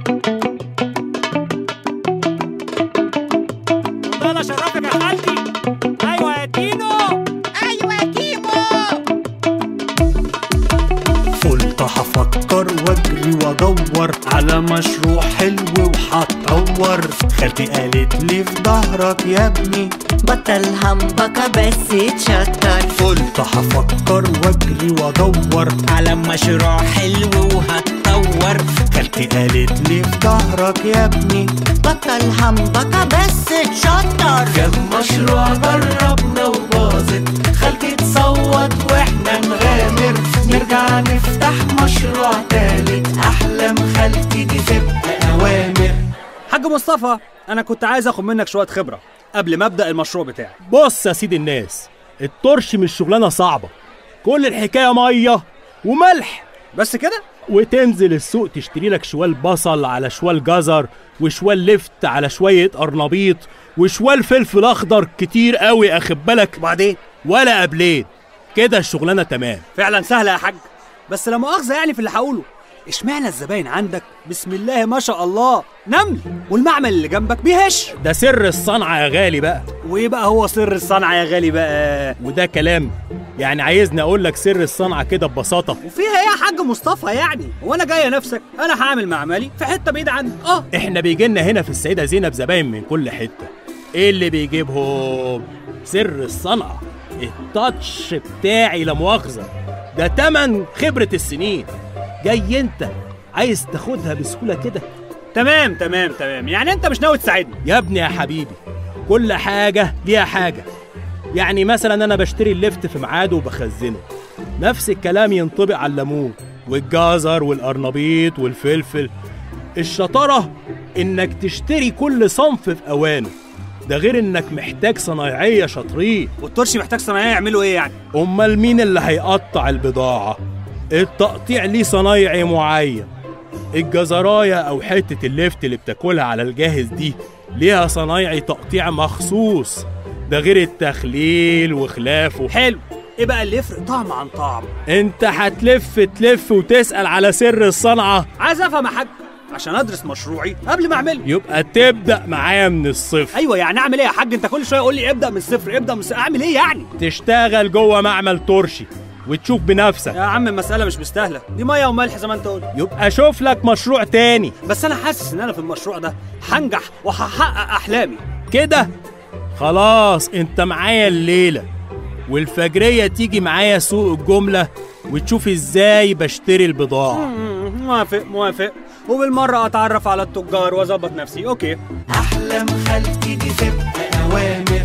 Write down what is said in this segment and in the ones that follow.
ده انا شرفك يا خالتي ايوه يا تينو ايوه يا كيمو قلت هفكر واجري وادور على مشروع حلو وهتطور خالتي قالت لي في ظهرك يا ابني بطل همبكة بس تشطر قلت هفكر واجري وادور على مشروع حلو وهتطور خالتي قالت لي في ظهرك يا ابني بطل همبكة بس تشطر كم مشروع جربنا وباظت خالتي تصوت واحنا نغامر نرجع نفتح مشروع تالت احلام خالتي دي تبقى اوامر حاج مصطفى انا كنت عايز اخد منك شويه خبره قبل ما ابدا المشروع بتاعي بص يا سيد الناس الطرش مش شغلانه صعبه كل الحكايه ميه وملح بس كده وتنزل السوق تشتري لك شوال بصل على شوال جزر وشوال لفت على شويه قرنبيط وشوال فلفل اخضر كتير قوي اخد بالك وبعدين ولا قبلين كده الشغلانه تمام فعلا سهله يا حاج بس لا مؤاخذه يعني في اللي هقوله اشمعنى الزباين عندك بسم الله ما شاء الله نمل والمعمل اللي جنبك بيهش ده سر الصنعه يا غالي بقى وايه بقى هو سر الصنعه يا غالي بقى وده كلام يعني عايزني اقول لك سر الصنعه كده ببساطه وفيها ايه يا حاج مصطفى يعني هو انا جايه نفسك انا هعمل معملي في حته بعيده عني اه احنا بيجي لنا هنا في السيده زينب زباين من كل حته ايه اللي بيجيبهم سر الصنعه التاتش بتاعي لا مؤاخذه ده تمن خبره السنين جاي انت عايز تاخدها بسهوله كده تمام تمام تمام يعني انت مش ناوي تساعدني يا ابني يا حبيبي كل حاجه ليها حاجه يعني مثلا انا بشتري اللفت في ميعاده وبخزنه نفس الكلام ينطبق على الليمون والجزر والقرنبيط والفلفل الشطاره انك تشتري كل صنف في اوانه ده غير انك محتاج صنايعيه شاطرين والترشي محتاج صنايعيه يعملوا ايه يعني امال مين اللي هيقطع البضاعه التقطيع ليه صنايعي معين الجزرايه او حته اللفت اللي بتاكلها على الجاهز دي ليها صنايعي تقطيع مخصوص ده غير التخليل وخلافه حلو ايه بقى اللي يفرق طعم عن طعم انت هتلف تلف وتسأل على سر الصنعة عايز افهم يا حاج عشان ادرس مشروعي قبل ما اعمله يبقى تبدأ معايا من الصفر ايوه يعني اعمل ايه يا حاج انت كل شويه قول لي ابدا من الصفر ابدا من الصفر اعمل ايه يعني تشتغل جوه معمل ترشي وتشوف بنفسك يا عم المساله مش مستاهله دي ميه وملح زي ما انت قلت يبقى شوف لك مشروع تاني بس انا حاسس ان انا في المشروع ده هنجح وهحقق احلامي كده خلاص انت معايا الليلة والفجرية تيجي معايا سوق الجملة وتشوف ازاي بشتري البضاعة مم، موافق موافق وبالمره اتعرف على التجار واظبط نفسي اوكي احلام خالتي دي تبقى اوامر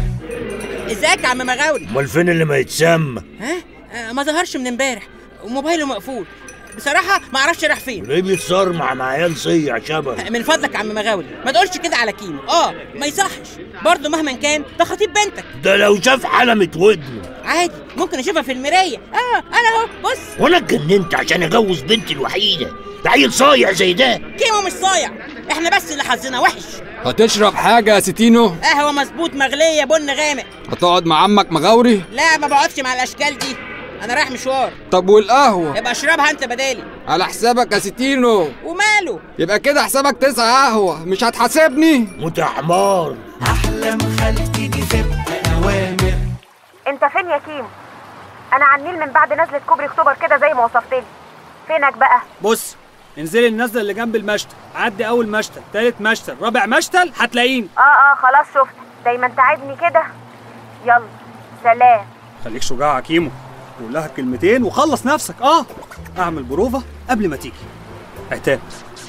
ازيك يا عم مغاوري امال فين اللي ما يتسمى ها آه ما ظهرش من امبارح وموبايله مقفول بصراحة ما اعرفش راح فين ليه بيتصارمع مع عيال صيع شبه من فضلك يا عم مغاوري ما تقولش كده على كيمو اه ما يصحش برضه مهما كان ده خطيب بنتك ده لو شاف حلمة ودنه عادي ممكن اشوفها في المراية اه انا اهو بص وانا اتجننت عشان اجوز بنتي الوحيدة ده عيل صايع زي ده كيمو مش صايع احنا بس اللي حظنا وحش هتشرب حاجة يا ستينو؟ قهوة مظبوط مغلية بن غامق هتقعد مع عمك مغاوري؟ لا ما بقعدش مع الاشكال دي انا رايح مشوار طب والقهوة؟ يبقى اشربها انت بدالي على حسابك يا ستينو وماله يبقى كده حسابك تسعة قهوة مش هتحاسبني؟ موت يا حمار احلام خالتي دي تبقى اوامر انت فين يا كيمو انا على النيل من بعد نزله كوبري اكتوبر كده زي ما وصفت لي فينك بقى بص انزلي النزله اللي جنب المشتل عدي اول مشتل تالت مشتل رابع مشتل هتلاقيني اه اه خلاص شفت دايما تعبني كده يلا سلام خليك شجاع يا كيمو قول لها كلمتين وخلص نفسك اه اعمل بروفه قبل ما تيجي عتاب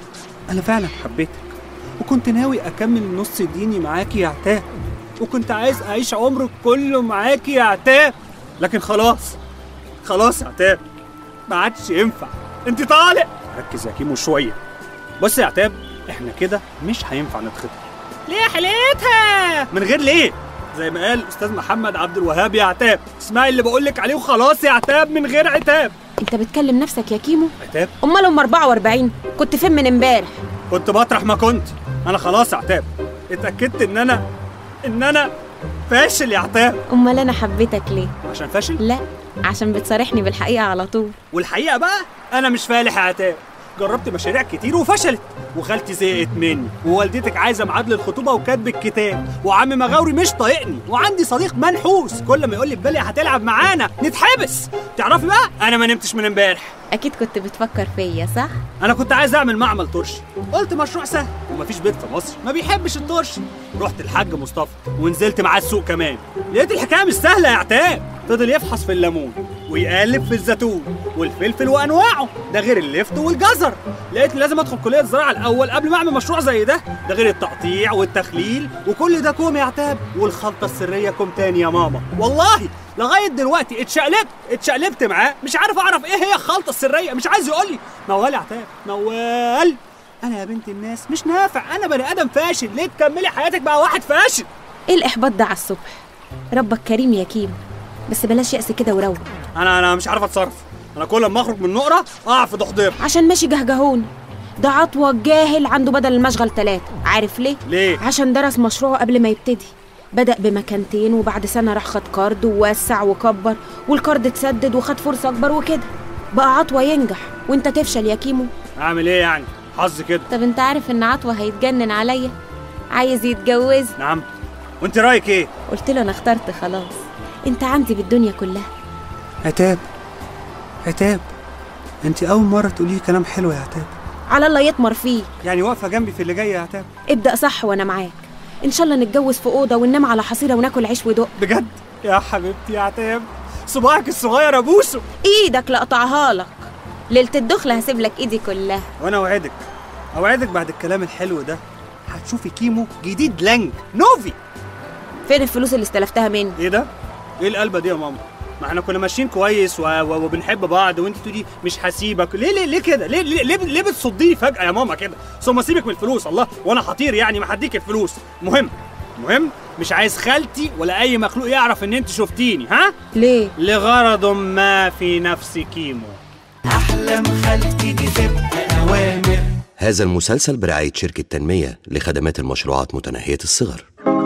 انا فعلا حبيتك وكنت ناوي اكمل نص ديني معاكي يا عتاب وكنت عايز اعيش عمري كله معاكي يا عتاب لكن خلاص خلاص يا عتاب ما عادش ينفع انت طالع ركز يا كيمو شويه بص يا عتاب احنا كده مش هينفع نتخطب ليه حليتها من غير ليه زي ما قال استاذ محمد عبد الوهاب يا عتاب اسمعي اللي بقول لك عليه وخلاص يا عتاب من غير عتاب انت بتكلم نفسك يا كيمو عتاب امال ام 44 كنت فين من امبارح كنت بطرح ما كنت انا خلاص يا عتاب اتاكدت ان انا ان انا فاشل يا عتاب امال انا حبيتك ليه عشان فاشل لا عشان بتصارحني بالحقيقه على طول والحقيقه بقى انا مش فالح يا عتاب جربت مشاريع كتير وفشلت وخالتي زهقت مني ووالدتك عايزه ميعاد للخطوبه وكاتب الكتاب وعم مغاوري مش طايقني وعندي صديق منحوس كل ما يقول لي بلي هتلعب معانا نتحبس تعرفي بقى انا ما نمتش من امبارح اكيد كنت بتفكر فيا صح انا كنت عايز اعمل معمل ترشي قلت مشروع سهل ومفيش بيت في مصر ما بيحبش الترشي رحت الحاج مصطفى ونزلت معاه السوق كمان لقيت الحكايه مش سهله يا عتاب فضل يفحص في الليمون ويقلب في الزيتون والفلفل وانواعه ده غير اللفت والجزر لقيت لازم ادخل كليه الزراعه الاول قبل ما اعمل مشروع زي ده ده غير التقطيع والتخليل وكل ده كوم يا عتاب والخلطه السريه كوم تاني يا ماما والله لغايه دلوقتي اتشقلبت اتشقلبت معاه مش عارف اعرف ايه هي الخلطه السريه مش عايز يقول لي موال يا عتاب موال انا يا بنت الناس مش نافع انا بني ادم فاشل ليه تكملي حياتك مع واحد فاشل ايه الاحباط ده على الصبح ربك كريم يا كيمو بس بلاش يأس كده وروق انا انا مش عارف اتصرف انا كل ما اخرج من نقره اقع في ضحضير عشان ماشي جهجهوني ده عطوة جاهل عنده بدل المشغل ثلاثة عارف ليه؟ ليه؟ عشان درس مشروعه قبل ما يبتدي بدأ بمكانتين وبعد سنة راح خد كارد ووسع وكبر والكارد اتسدد وخد فرصة أكبر وكده بقى عطوة ينجح وانت تفشل يا كيمو اعمل ايه يعني حظ كده طب انت عارف ان عطوة هيتجنن عليا عايز يتجوز نعم وانت رايك ايه قلت له انا اخترت خلاص انت عندي بالدنيا كلها عتاب عتاب انت اول مره تقولي كلام حلو يا عتاب على الله يطمر فيه يعني واقفه جنبي في اللي جاي يا عتاب ابدأ صح وانا معاك ان شاء الله نتجوز في أوضة وننام على حصيرة وناكل عيش ودق بجد يا حبيبتي يا عتاب صباعك الصغير ابوسه ايدك لقطعها لك ليلة الدخلة هسيب لك ايدي كلها وانا اوعدك اوعدك بعد الكلام الحلو ده هتشوفي كيمو جديد لانج نوفي فين الفلوس اللي استلفتها مني ايه ده ايه القلبه دي يا ماما ما احنا كنا ماشيين كويس و... و... وبنحب بعض وانت تقولي مش هسيبك ليه ليه ليه كده ليه ليه ليه, ليه بتصديني فجاه يا ماما كده ثم سيبك من الفلوس الله وانا حطير يعني ما هديك الفلوس مهم مهم مش عايز خالتي ولا اي مخلوق يعرف ان انت شفتيني ها ليه لغرض ما في نفس كيمو أحلام خالتي دي تبقى أوامر هذا المسلسل برعاية شركة تنمية لخدمات المشروعات متناهية الصغر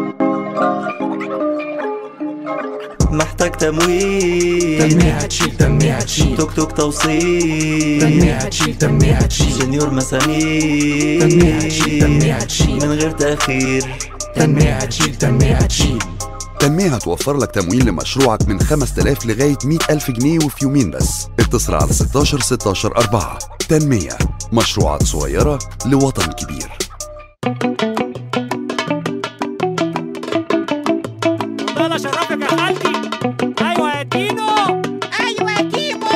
محتاج تمويل تنمية هتشيل تنمية هتشيل توك توك توصيل تنمية هتشيل تنمية هتشيل جونيور مسامير تنمية هتشيل تنمية هتشيل من غير تأخير تنمية هتشيل تنمية هتشيل تنمية هتوفر لك تمويل لمشروعك من 5000 لغاية 100000 جنيه وفي يومين بس اتصل على 16 16 4 تنمية مشروعات صغيرة لوطن كبير انا شرفك يا خالتي ايوه يا تينو ايوه يا كيمو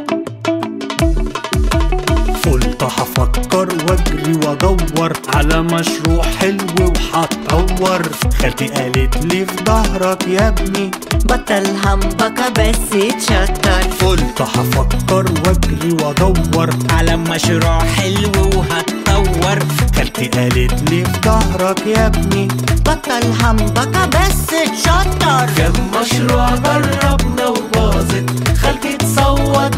قلت هفكر واجري وادور على مشروع حلو وهتطور خالتي قالت لي في ظهرك يا ابني بطل همبكة بس اتشطر قلت هفكر واجري وادور على مشروع حلو وهتطور خالتي قالت لي في ظهرك يا ابني بطل همبكة بس اتشطر كم مشروع جربنا وباظت خالتي تصوت